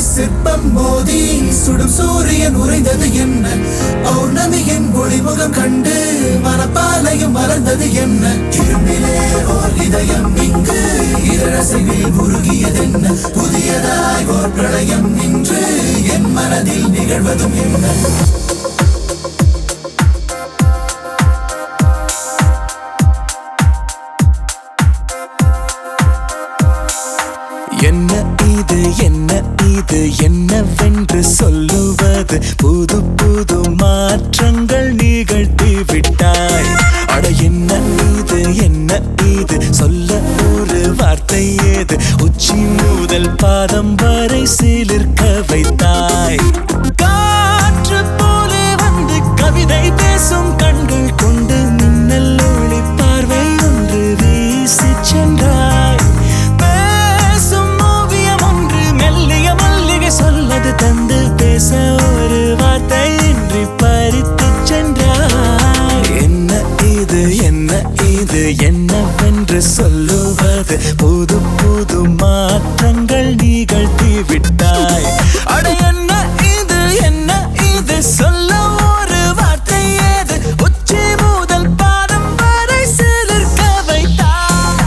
சிற்பம் மோதி சுடும் சூரியன் உறைந்தது என்ன பௌர்ணமியின் ஒளிமுகம் கண்டு மனப்பாலையும் மலர்ந்தது என்ன இரும்பிலே ஓர் இதயம் இங்கு இதழசைவில் உருகியதென்ன புதியதாய் ஓர் பிரளயம் இன்று என் மனதில் நிகழ்வதும் என்ன என்ன இது என்ன இது என்னவென்று சொல்லுவது புது புது மாற்றங்கள் நிகழ்த்தி விட்டாய் அட என்ன இது என்ன இது சொல்ல ஒரு வார்த்தை ஏது உச்சி முதல் பாதம் வரை சிலிர்க்க வைத்தாய் காற்று போலே வந்து கவிதை பேசும் கண்கள் கொண்டு மின்னல் ஒளி பார்வை ஒன்று வீசி சென்றாய் பேசும் ஓவியம் ஒன்று மெல்லிய மல்லிகை சொல்லது தந்து பேச ஒரு வார்த்தை இன்றி பறித்து சென்றாய் என்ன இது என்ன இது என்னவென்று சொல்லுவது புது புது மாற்றங்கள் நிகழ்த்தி விட்டாய் அட என்ன இது என்ன இது சொல்ல ஒரு வார்த்தை ஏது உச்சி முதல் பாதம் வரை சிலிர்க்க வைத்தாய்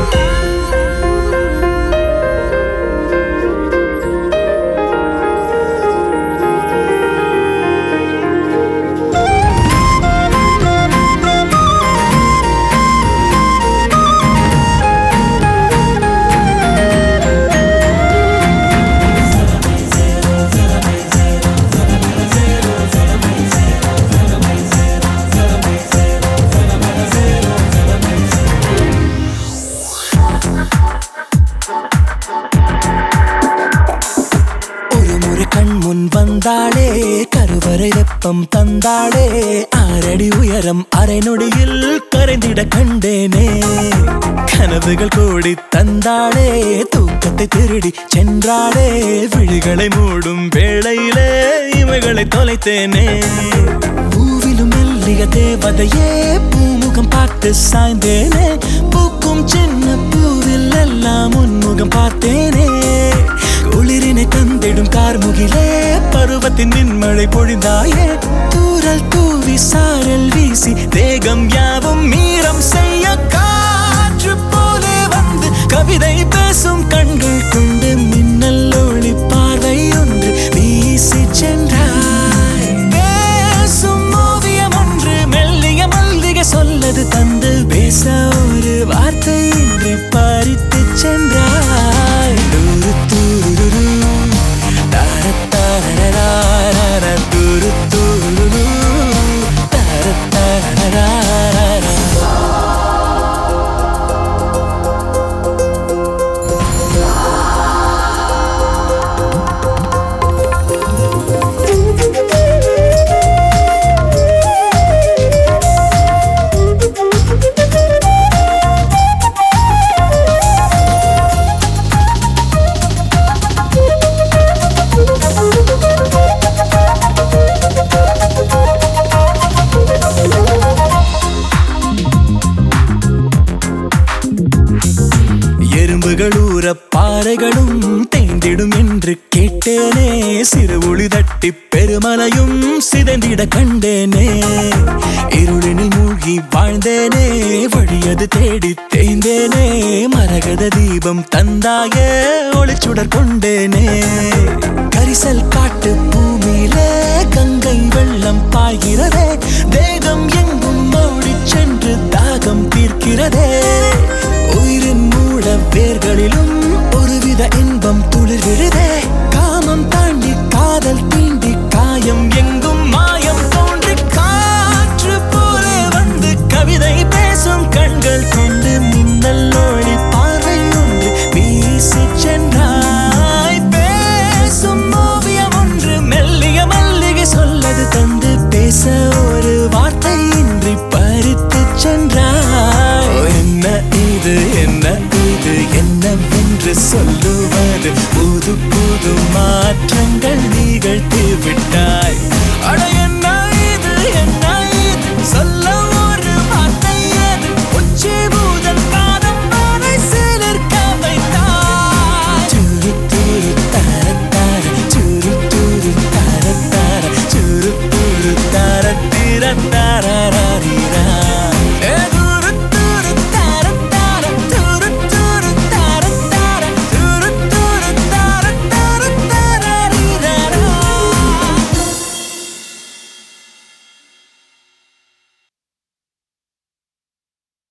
ஒரு முறை கண் முன் வந்தாளே கருவறை வெப்பம் தந்தாளே ஆறடி உயரம் அரை நொடியில் கரைந்திட கண்டேனே கனவுகள் கூடி தந்தாளே தூக்கத்தை திருடி சென்றாளே விழிகளை மூடும் வேளையிலே இவைகளை தொலைத்தேனே பூவிலும் மெல்லிய தேவதையே பூமுகம் பார்த்து சாய்ந்தேனே பூக்கும் சின்ன பூவில் எல்லாம் உன்முகம் பார்த்தேனே குளிரினை தந்திடும் கார்முகிலே பருவத்தின் மின்மழை பொழிந்தாயே தூரல் தூவி சாரல் வீசி தேகம் யாவும் மீறம் செய்ய காற்று போலே வந்து கவிதை பேசும் கண்கள் கொண்டு மின்னல் ஒளி பார்வை ஒன்று வீசி சென்றாய் பேசும் ஓவியம் ஒன்று மெல்லிய மல்லிகை சொல்லது தந்து பேச ஒரு வார்த்தை இன்றி பறித்து சென்றாய் தூரு தூரு தார தாரரார தூரு தூரு தார தாரரார எறும்புகள் ஊற பாறைகளும் தேய்ந்திடும் என்று கேட்டேனே சிறு ஒளி தட்டி பெருமலையும் சிதைந்திட கண்டேனே இருளினில் மூழ்கி வாழ்ந்தேனே வழியது தேடி தேய்ந்தேனே மரகத தீபம் தந்தாயே ஒளிச்சுடர் கொண்டேனே கரிசல் காட்டு பூமியிலே கங்கை வெள்ளம் பாய்கிறதே தேகம் எங்கும் ஓடிச் சென்று தாகம் தீர்க்கிறதே உயிரின் மூட வேர்களிலும் ஒருவித இன்பம் துளிர்விடுதே காமம் தாண்டி காதல் தீண்டி காயம் எங்கும் மாயம் தோன்றி காற்று போலே வந்து கவிதை பேசும் கண்கள் கொண்டு மின்னல் ஒளி பார்வை ஒன்று வீசி சென்றாய் பேசும் ஓவியம் ஒன்று மெல்லிய மல்லிகை சொல்லது தந்து பேச ஒரு வார்த்தை இன்றி பறித்து சென்றாய் ஓ, என்ன இது என்ன இது என்னவென்று சொல்லுவது புது புது மாற்றங்கள் நிகழ்த்தி விட்டாய் அட என்ன இது என்ன